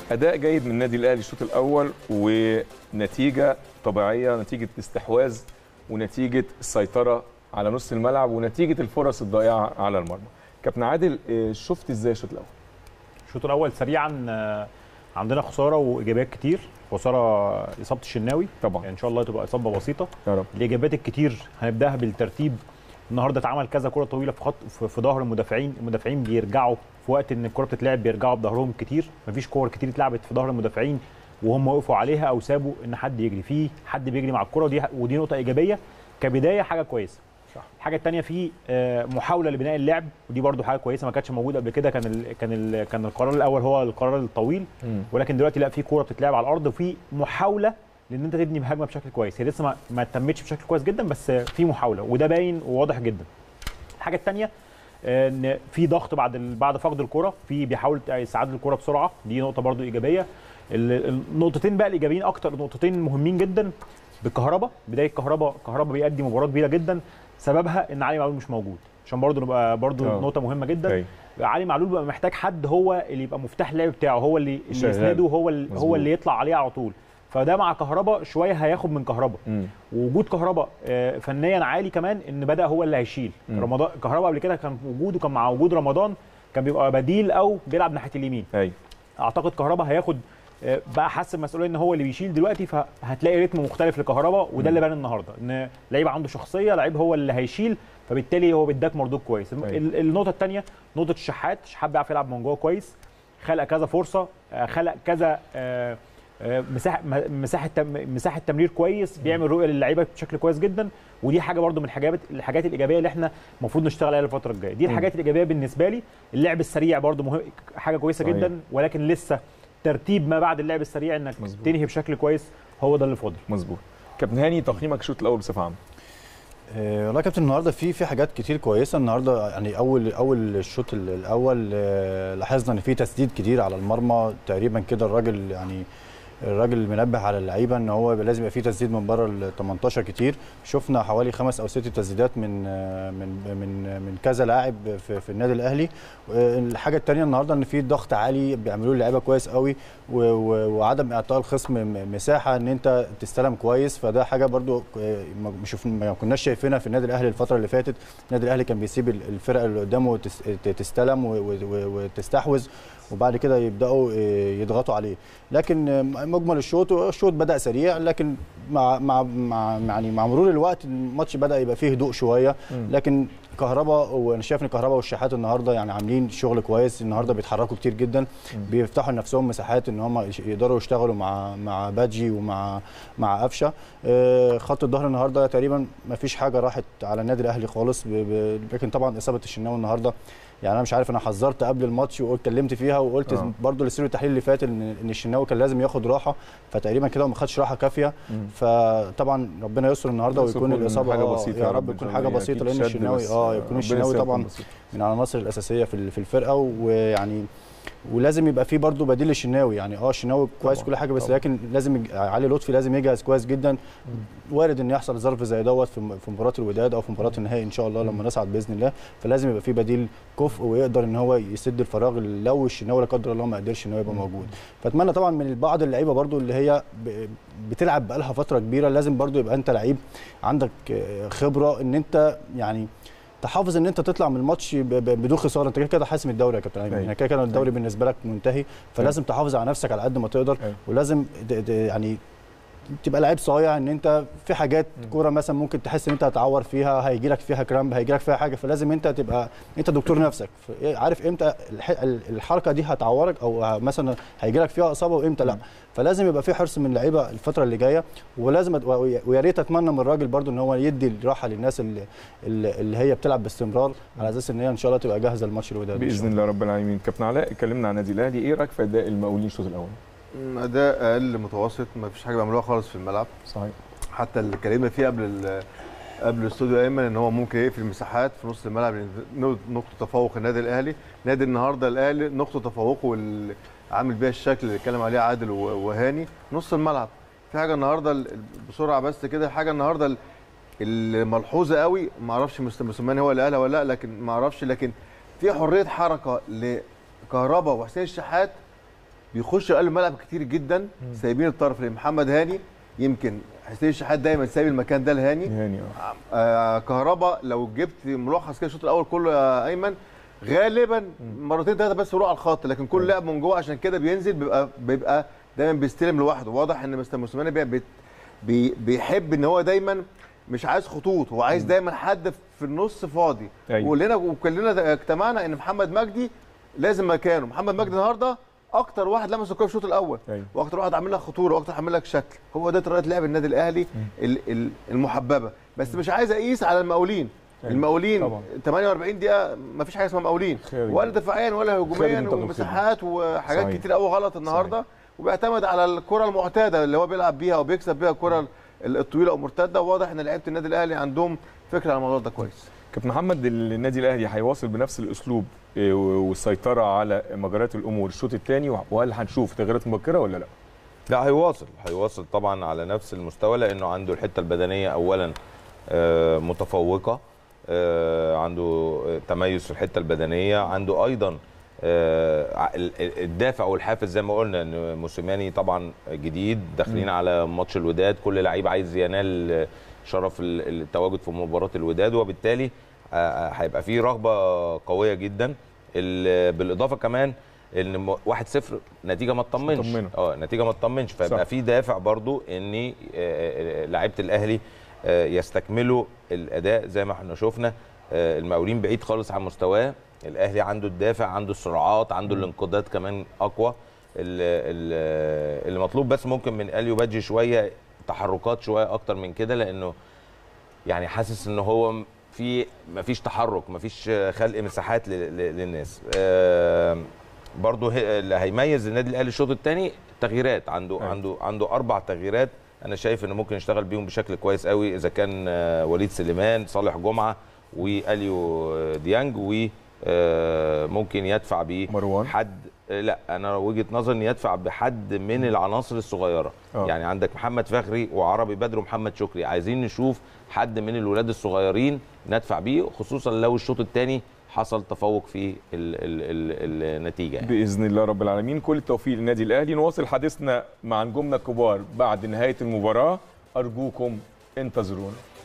اداء جيد من النادي الاهلي الشوط الاول ونتيجه طبيعيه نتيجه استحواذ ونتيجه السيطره على نص الملعب ونتيجه الفرص الضائعه على المرمى كابتن عادل آه، شفت ازاي الشوط الاول الشوط الاول سريعا آه، عندنا خساره وايجابيات كتير خساره اصابه الشناوي طبعا يعني ان شاء الله تبقى اصابه بسيطه يا رب الاجابات الكتير هنبداها بالترتيب النهارده اتعمل كذا كره طويله في خط في في ظهر المدافعين المدافعين بيرجعوا في وقت ان الكره بتتلعب بيرجعوا بظهرهم كتير مفيش كور كتير اتلعبت في ظهر المدافعين وهم وقفوا عليها او سابوا ان حد يجري في حد بيجري مع الكره ودي ودي نقطه ايجابيه كبدايه حاجه كويسه صح. الحاجه الثانيه في آه، محاوله لبناء اللعب ودي برده حاجه كويسه ما كانتش موجوده قبل كده كان ال كان ال كان القرار الاول هو القرار الطويل مم. ولكن دلوقتي لا في كوره بتتلعب على الارض وفي محاوله لان انت تبني هجمه بشكل كويس هي لسه ما ما تمتش بشكل كويس جدا بس في محاوله وده باين وواضح جدا الحاجه الثانيه ان في ضغط بعد ال- بعد فقد الكره في بيحاول يستعاد الكره بسرعه دي نقطه برضو ايجابيه ال- النقطتين بقى الايجابيين اكتر نقطتين مهمين جدا بالكهرباء بدايه كهرباء كهرباء بيأدي مباراه كبيره جدا سببها ان علي معلول مش موجود عشان برضو نبقى برضو آه. نقطه مهمه جدا أيوة. علي معلول بقى محتاج حد هو اللي يبقى مفتاح اللعب بتاعه هو اللي اللي شغال. يسنده هو اللي مظبوط. هو اللي يطلع عليه على طول فده مع كهرباء شويه هياخد من كهرباء مم. ووجود كهرباء آه، فنيا عالي كمان ان بدا هو اللي هيشيل مم. رمضان كهرباء قبل كده كان وجوده كان مع وجود رمضان كان بيبقى بديل او بيلعب ناحيه اليمين ايوه اعتقد كهربا هياخد آه، بقى حس المسؤوليه ان هو اللي بيشيل دلوقتي فهتلاقي رتم مختلف لكهربا وده اللي بان النهارده ان لعيب عنده شخصيه لعيب هو اللي هيشيل فبالتالي هو بيداك مردود كويس الم- أيوة. ال- النقطه الثانيه نقطه الشحات الشحات بيعرف يلعب من جوه كويس خلق كذا فرصه آه، خلق كذا آه، آه، مساحه م- مساحه تم- مساحه تمرير كويس بيعمل رؤيه للعيبه بشكل كويس جدا ودي حاجه برده من الحاجات الحاجات الايجابيه اللي احنا المفروض نشتغل عليها الفتره الجايه دي مم. الحاجات الايجابيه بالنسبه لي اللعب السريع برده مهم حاجه كويسه صحيح. جدا ولكن لسه ترتيب ما بعد اللعب السريع انك مظبوط. تنهي بشكل كويس هو ده اللي فاضل مظبوط كابتن هاني تقييمك الشوط الاول بصفه عامه آه، والله يا كابتن النهارده في في حاجات كتير كويسه النهارده يعني اول اول الشوط ال- الاول آه، لاحظنا ان في تسديد كتير على المرمى تقريبا كده الراجل يعني الراجل منبه على اللعيبه ان هو لازم يبقى في تسديد من بره ال 18 كتير شفنا حوالي خمس او ست تسديدات من آه، من من من كذا لاعب في, في النادي الاهلي آه، الحاجه الثانيه النهارده ان في ضغط عالي بيعملوه اللعيبه كويس قوي و- و- وعدم اعطاء الخصم م- مساحه ان انت تستلم كويس فده حاجه برضو آه، ما ما شوف- ما كناش شايفينها في النادي الاهلي الفتره اللي فاتت النادي الاهلي كان بيسيب ال- الفرق اللي قدامه تس- ت- تستلم و- و- و- وتستحوذ وبعد كده يبداوا آه، يضغطوا عليه لكن آه، مجمل الشوط الشوط بدا سريع لكن مع مع مع يعني مع مرور الوقت الماتش بدا يبقى فيه هدوء شويه لكن كهرباء وانا شايف ان كهرباء والشحات النهارده يعني عاملين شغل كويس النهارده بيتحركوا كتير جدا بيفتحوا لنفسهم مساحات ان هم يش- يقدروا يشتغلوا مع مع بادجي ومع مع قفشه آه، خط الظهر النهارده تقريبا ما فيش حاجه راحت على النادي الاهلي خالص ب- ب- لكن طبعا اصابه الشناوي النهارده يعني انا مش عارف انا حذرت قبل الماتش واتكلمت فيها وقلت آه. برضو للسير التحليل اللي فات ان ان الشناوي كان لازم ياخد راحه فتقريبا كده ما خدش راحه كافيه مم. فطبعا ربنا يستر النهارده بس ويكون يكون الاصابه حاجه آه، بسيطه يا رب إن يكون شاء حاجه الله. بسيطه أكيد لان شد الشناوي بس، اه يكون ربنا الشناوي يسهل طبعا بسيط. من العناصر الاساسيه في ال- في الفرقه ويعني ولازم يبقى في برضه بديل للشناوي يعني اه الشناوي كويس طبعاً، كل حاجه بس طبعاً. لكن لازم يج- علي لطفي لازم يجهز كويس جدا وارد ان يحصل ظرف زي دوت في م- في مباراه الوداد او في مباراه النهائي ان شاء الله لما نصعد باذن الله فلازم يبقى في بديل كفء ويقدر ان هو يسد الفراغ لو الشناوي لا قدر الله ما قدرش ان هو يبقى موجود فاتمنى طبعا من بعض اللعيبه برضو اللي هي ب- بتلعب بقالها فتره كبيره لازم برضو يبقى انت لعيب عندك آه، خبره ان انت يعني تحافظ ان انت تطلع من الماتش ب- ب- بدون خساره انت كده كده حاسم الدوري يا كابتن ايمن أيوة. يعني كده كده الدوري بالنسبه لك منتهي فلازم تحافظ على نفسك على قد ما تقدر أيوة. ولازم د- د- يعني تبقى لعيب صايع ان انت في حاجات كوره مثلا ممكن تحس ان انت هتعور فيها هيجي لك فيها كرامب هيجي لك فيها حاجه فلازم انت تبقى انت دكتور نفسك ف- عارف امتى الح- الحركه دي هتعورك او مثلا هيجي لك فيها اصابه وامتى لا فلازم يبقى في حرص من اللعيبه الفتره اللي جايه ولازم أت- ويا ويا ريت اتمنى من الراجل برضو ان هو يدي الراحه للناس اللي, اللي اللي هي بتلعب باستمرار على اساس ان هي ان شاء الله تبقى جاهزه لماتش الوداد إن شاء باذن الله رب العالمين كابتن علاء اتكلمنا عن النادي الاهلي ايه رايك في اداء المقاولين الشوط الاول اداء اقل متوسط ما فيش حاجه بيعملوها خالص في الملعب صحيح حتى اللي اتكلمنا فيه قبل ال- قبل الاستوديو ايمن ان هو ممكن يقفل مساحات في نص الملعب لأن نق- نقطه تفوق النادي الاهلي نادي النهارده الاهلي نقطه تفوقه واللي عامل بيها الشكل اللي اتكلم عليه عادل و- وهاني نص الملعب في حاجه النهارده ال- بسرعه بس كده حاجه النهارده ال- الملحوظه قوي ما اعرفش مست- موسيماني هو اللي قالها ولا لا لكن ما اعرفش لكن في حريه حركه لكهربا وحسين الشحات بيخش قلب الملعب كتير جدا سايبين الطرف لمحمد هاني يمكن حسين الشحات دايما سايب المكان ده لهاني يعني آه. آه كهربا لو جبت ملخص كده الشوط الاول كله يا ايمن غالبا مرتين ثلاثه بس يروح على الخط لكن كل لعب من جوه عشان كده بينزل بيبقى بيبقى دايما بيستلم لوحده واضح ان مستر موسيماني بي- بي- بي بيحب ان هو دايما مش عايز خطوط هو عايز دايما حد في النص فاضي أيوة. وكلنا وكلنا اجتمعنا ان محمد مجدي لازم مكانه محمد مجدي النهارده اكتر واحد لمس الكوره في الشوط الاول أيوة. واكتر واحد عامل لك خطوره واكتر عامل لك شكل هو ده طريقه لعب النادي الاهلي ال- ال- المحببه بس مش عايز اقيس على المقاولين أيوة. المقاولين طبعا. 48 دقيقه ما فيش حاجه اسمها مقاولين خارج. ولا دفاعيا ولا خارج هجوميا نطاق ومساحات وحاجات صحيح. كتير قوي غلط النهارده وبيعتمد على الكره المعتاده اللي هو بيلعب بيها وبيكسب بيها الكره ال- الطويله او مرتده وواضح ان لعيبه النادي الاهلي عندهم فكره على الموضوع ده كويس كابتن محمد النادي الاهلي هيواصل بنفس الاسلوب إيه، والسيطره على مجريات الامور الشوط الثاني وهل هنشوف تغييرات مبكره ولا لا؟ لا هيواصل هيواصل طبعا على نفس المستوى لانه عنده الحته البدنيه اولا آه، متفوقه آه، عنده آه، تميز في الحته البدنيه عنده ايضا آه، ع- ال- ال- الدافع والحافز زي ما قلنا ان موسيماني طبعا جديد داخلين على ماتش الوداد كل لعيب عايز ينال آه، شرف ال- التواجد في مباراه الوداد وبالتالي آه، هيبقى فيه رغبه قويه جدا ال- بالاضافه كمان ان م- 1-0 نتيجه ما تطمنش تطمنه. اه نتيجه ما تطمنش صح. فيبقى في دافع برضو ان آه، آه، لعيبه الاهلي آه، يستكملوا الاداء زي ما احنا شفنا آه، المقاولين بعيد خالص عن مستواه الاهلي عنده الدافع عنده السرعات عنده الانقاذات كمان اقوى ال- ال- اللي مطلوب بس ممكن من اليو بادجي شويه تحركات شويه اكتر من كده لانه يعني حاسس ان هو في مفيش تحرك مفيش خلق مساحات ل- ل- للناس آم، برضو هي- اللي هيميز النادي الاهلي الشوط الثاني تغييرات عنده أيوة. عنده عنده اربع تغييرات انا شايف انه ممكن يشتغل بيهم بشكل كويس قوي اذا كان آه، وليد سليمان صالح جمعه واليو ديانج وممكن يدفع بيه مروان. حد آه، لا انا وجهه نظري ان يدفع بحد من العناصر الصغيره آه. يعني عندك محمد فخري وعربي بدر ومحمد شكري عايزين نشوف حد من الولاد الصغيرين ندفع بيه خصوصا لو الشوط الثاني حصل تفوق في ال ال ال النتيجه يعني. باذن الله رب العالمين كل التوفيق للنادي الاهلي نواصل حديثنا مع نجومنا الكبار بعد نهايه المباراه ارجوكم انتظرونا